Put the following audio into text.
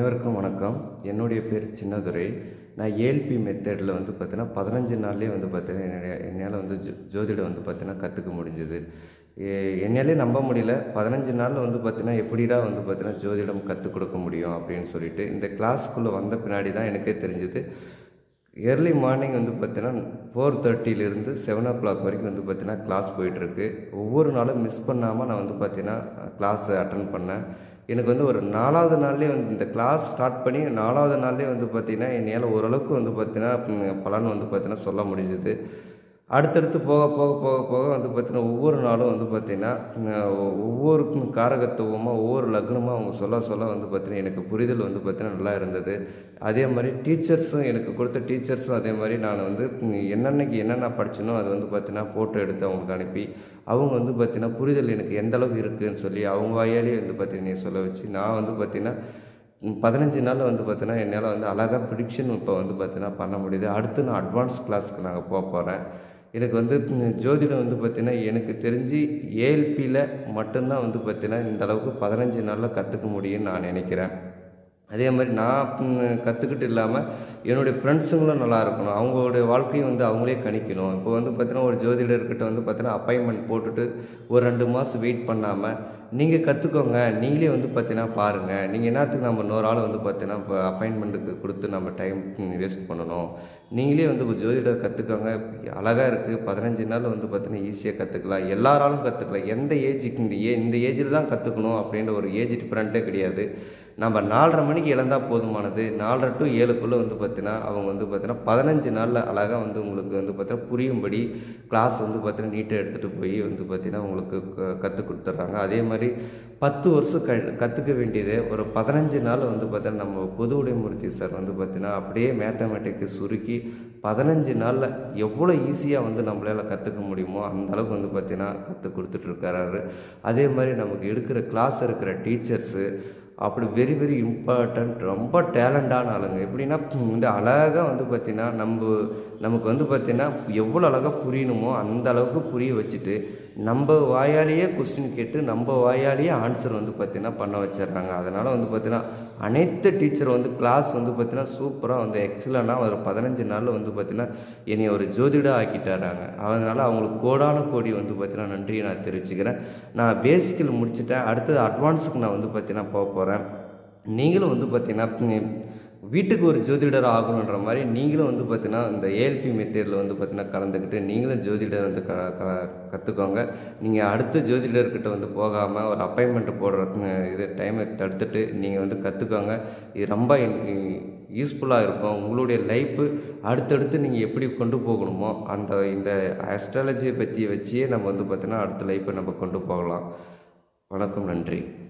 அனைவருக்கும் வணக்கம் என்னுடைய பேர் சின்னதுரை நான் ஏஎல்பி மெத்தடில் வந்து பார்த்தீங்கன்னா பதினஞ்சு நாள்லேயே வந்து பார்த்தீங்கன்னா என்னுடைய என்னால் வந்து ஜோ ஜோதிடம் வந்து பார்த்தீங்கன்னா கற்றுக்க முடிஞ்சுது எ- என்னாலே நம்ப முடியல பதினஞ்சு நாளில் வந்து பார்த்தீங்கன்னா எப்படிடா வந்து பார்த்தீங்கன்னா ஜோதிடம் கற்றுக் கொடுக்க முடியும் அப்படின்னு சொல்லிட்டு இந்த கிளாஸ்க்குள்ளே வந்த பின்னாடி தான் எனக்கே தெரிஞ்சுது ஏர்லி மார்னிங் வந்து பார்த்தீங்கன்னா ஃபோர் தேர்ட்டிலேருந்து செவன் ஓ கிளாக் வரைக்கும் வந்து பார்த்தீங்கன்னா கிளாஸ் போயிட்டுருக்கு ஒவ்வொரு நாளும் மிஸ் பண்ணாமல் நான் வந்து பார்த்தீங்கன்னா கிளாஸ் அட்டன் பண்ணேன் எனக்கு வந்து ஒரு நாலாவது நாள்லேயே வந்து இந்த கிளாஸ் ஸ்டார்ட் பண்ணி நாலாவது நாள்லேயே வந்து பார்த்தீங்கன்னா என்னால் ஓரளவுக்கு வந்து பார்த்தீங்கன்னா ம், பலன் வந்து பார்த்தீங்கன்னா சொல்ல முடிஞ்சுது அடுத்தடுத்து போக போக போக போக வந்து பார்த்தீங்கன்னா ஒவ்வொரு நாளும் வந்து பார்த்தீங்கன்னா ம், ஒவ்வொரு காரகத்துவமாக ஒவ்வொரு லக்னமாக அவங்க சொல்ல சொல்ல வந்து பார்த்தீங்கன்னா எனக்கு புரிதல் வந்து பார்த்தீங்கன்னா நல்லா இருந்தது அதே மாதிரி டீச்சர்ஸும் எனக்கு கொடுத்த டீச்சர்ஸும் அதே மாதிரி நான் வந்து ம், என்னென்னக்கு என்னென்ன படிச்சனோ அது வந்து பார்த்தீங்கன்னா ஃபோட்டோ எடுத்து அவங்களுக்கு அனுப்பி அவங்க வந்து பார்த்தீங்கன்னா புரிதல் எனக்கு எந்த அளவுக்கு இருக்குதுன்னு சொல்லி அவங்க வாயாலே வந்து பார்த்தீங்கன்னா சொல்ல வச்சு நான் வந்து பார்த்தீங்கன்னா ம், பதினஞ்சு நாளில் வந்து பார்த்தீங்கன்னா என்னால் வந்து அழகாக ப்ரிடிக்ஷன் இப்போ வந்து பார்த்தீங்கன்னா பண்ண முடியுது அடுத்து நான் அட்வான்ஸ் கிளாஸ்க்கு நாங்கள் போக போகிறேன் எனக்கு வந்து ம், ஜோதிடம் வந்து பார்த்தீங்கன்னா எனக்கு தெரிஞ்சு ஏஎல்பியில் மட்டும்தான் வந்து பார்த்தீங்கன்னா இந்த அளவுக்கு பதினஞ்சு நாளில் கற்றுக்க முடியும்னு நான் நினைக்கிறேன் அதே மாதிரி நான் கற்றுக்கிட்டு இல்லாமல் என்னுடைய ஃப்ரெண்ட்ஸுங்களும் நல்லா இருக்கணும் அவங்களுடைய வாழ்க்கையும் வந்து அவங்களே கணிக்கணும் இப்போ வந்து பார்த்தீங்கன்னா ஒரு ஜோதிடர்கிட்ட வந்து பார்த்தீங்கன்னா அப்பாயின்மெண்ட் போட்டுட்டு ஒரு ரெண்டு மாதம் வெயிட் பண்ணாமல் நீங்கள் கற்றுக்கோங்க நீங்களே வந்து பார்த்தீங்கன்னா பாருங்கள் நீங்கள் என்னத்துக்கு நம்ம இன்னொரு ஆள் வந்து பார்த்தீங்கன்னா இப்போ அப்பாயின்மெண்ட்டுக்கு கொடுத்து நம்ம டைம் வேஸ்ட் பண்ணணும் நீங்களே வந்து ஒரு ஜோதிடர் கற்றுக்கோங்க அழகாக இருக்குது பதினஞ்சு நாள் வந்து பார்த்தீங்கன்னா ஈஸியாக கற்றுக்கலாம் எல்லாராலும் கற்றுக்கலாம் எந்த ஏஜுக்கு இந்த ஏ இந்த ஏஜில் தான் கற்றுக்கணும் அப்படின்ற ஒரு ஏஜ் டிஃப்ரெண்ட்டே கிடையாது நம்ம நாலரை மணிக்கு இழந்தால் போதுமானது நாலரை டு ஏழுக்குள்ளே வந்து பார்த்தீங்கன்னா அவங்க வந்து பார்த்தீங்கன்னா பதினஞ்சு நாளில் அழகாக வந்து உங்களுக்கு வந்து பார்த்தீங்கன்னா புரியும்படி கிளாஸ் வந்து பார்த்தீங்கன்னா நீட்டாக எடுத்துகிட்டு போய் வந்து பார்த்தீங்கன்னா உங்களுக்கு கற்றுக் கொடுத்துட்றாங்க அதே மாதிரி பத்து வருஷம் க கற்றுக்க வேண்டியது ஒரு பதினஞ்சு நாள் வந்து பார்த்தீங்கன்னா நம்ம பொது உடைமூர்த்தி சார் வந்து பார்த்தீங்கன்னா அப்படியே மேத்தமேட்டிக்கு சுருக்கி பதினஞ்சு நாளில் எவ்வளோ ஈஸியாக வந்து நம்மளால் கற்றுக்க முடியுமோ அந்த அளவுக்கு வந்து பார்த்தீங்கன்னா கற்றுக் கொடுத்துட்ருக்காரு அதே மாதிரி நமக்கு எடுக்கிற கிளாஸ் இருக்கிற டீச்சர்ஸு அப்படி வெரி வெரி இம்பார்ட்டண்ட் ரொம்ப டேலண்டான ஆளுங்க எப்படின்னா வந்து அழகாக வந்து பார்த்திங்கன்னா நம்ம நமக்கு வந்து பார்த்திங்கன்னா எவ்வளோ அழகாக புரியணுமோ அந்த அளவுக்கு புரிய வச்சுட்டு நம்ம வாயாலேயே கொஸ்டின் கேட்டு நம்ம வாயாலேயே ஆன்சர் வந்து பார்த்திங்கன்னா பண்ண வச்சிடுறாங்க அதனால் வந்து பார்த்திங்கன்னா அனைத்து டீச்சர் வந்து கிளாஸ் வந்து பார்த்திங்கன்னா சூப்பராக வந்து எக்ஸலண்டாக ஒரு பதினஞ்சு நாளில் வந்து பார்த்திங்கன்னா என்னை ஒரு ஜோதிடம் ஆக்கிட்டாராங்க அதனால் அவங்களுக்கு கோடான கோடி வந்து பார்த்திங்கன்னா நன்றியை நான் தெரிவிச்சுக்கிறேன் நான் பேசிக்கல் முடிச்சுட்டேன் அடுத்தது அட்வான்ஸுக்கு நான் வந்து பார்த்திங்கன்னா போக போகிறேன் நீங்களும் வந்து பார்த்திங்கன்னா வீட்டுக்கு ஒரு ஜோதிடர் ஆகணுன்ற மாதிரி நீங்களும் வந்து பார்த்தீங்கன்னா இந்த ஏஎல்பி மெத்தேடில் வந்து பார்த்தீங்கன்னா கலந்துக்கிட்டு நீங்களும் ஜோதிடர் வந்து க க கற்றுக்கோங்க நீங்கள் அடுத்த ஜோதிடர்கிட்ட வந்து போகாமல் ஒரு அப்பாயின்மெண்ட் போடுற அஹ், இது டைமை தடுத்துட்டு நீங்கள் வந்து கற்றுக்கோங்க இது ரொம்ப யூஸ்ஃபுல்லாக இருக்கும் உங்களுடைய லைஃப்பு அடுத்தடுத்து நீங்கள் எப்படி கொண்டு போகணுமோ அந்த இந்த அஸ்ட்ராலஜியை பற்றி வச்சே நம்ம வந்து பார்த்தீங்கன்னா அடுத்த லைஃப்பை நம்ம கொண்டு போகலாம் வணக்கம் நன்றி